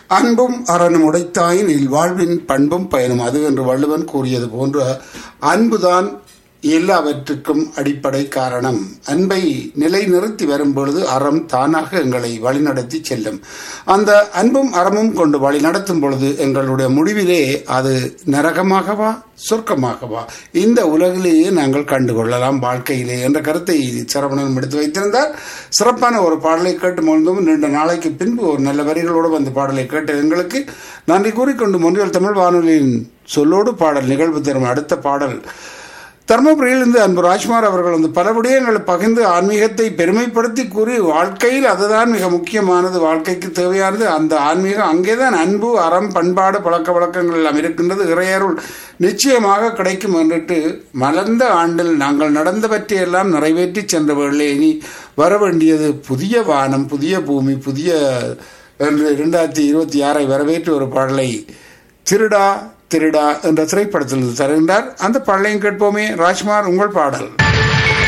அன்பும் அறனும் உடைத்தாயின் இல்வாழ்வின் பண்பும் பயனும் அது என்று வள்ளுவன் கூறியது போன்ற அன்புதான் எல்லாவற்றுக்கும் அடிப்படை காரணம் அன்பை நிலைநிறுத்தி வரும் பொழுது அறம் தானாக எங்களை வழிநடத்தி செல்லும் அந்த அன்பும் அறமும் கொண்டு வழி நடத்தும் பொழுது எங்களுடைய முடிவிலே அது நரகமாகவா சொர்க்கமாகவா இந்த உலகிலேயே நாங்கள் கண்டுகொள்ளலாம் வாழ்க்கையிலே என்ற கருத்தை சரவணன் எடுத்து வைத்திருந்தார் சிறப்பான ஒரு பாடலை கேட்டு மொழிந்தும் நீண்ட நாளைக்கு பின்பு ஒரு நல்ல வரிகளோடு அந்த பாடலை கேட்ட எங்களுக்கு நன்றி கூறிக்கொண்டு மொன்றியல் தமிழ் வானொலியின் சொல்லோடு பாடல் நிகழ்வு தரும் அடுத்த பாடல் தர்மபுரியிலிருந்து அன்பு ராஜ்குமார் அவர்கள் வந்து பல விடயங்களை பகிர்ந்து ஆன்மீகத்தை பெருமைப்படுத்தி கூறி வாழ்க்கையில் அதுதான் மிக முக்கியமானது வாழ்க்கைக்கு தேவையானது அந்த ஆன்மீகம் அங்கேதான் அன்பு அறம் பண்பாடு பழக்க வழக்கங்கள் எல்லாம் இருக்கின்றது இறையருள் நிச்சயமாக கிடைக்கும் என்றிட்டு மலர்ந்த ஆண்டில் நாங்கள் நடந்தவற்றையெல்லாம் நிறைவேற்றி சென்ற வேளை இனி வர வேண்டியது புதிய வானம் புதிய பூமி புதிய என்று இரண்டாயிரத்தி இருபத்தி ஆறை வரவேற்று ஒரு பாடலை திருடா திருடா என்ற திரைப்படத்தில் தருகின்றார் அந்த பாடலையும் கேட்போமே ராஜ்குமார் உங்கள் பாடல்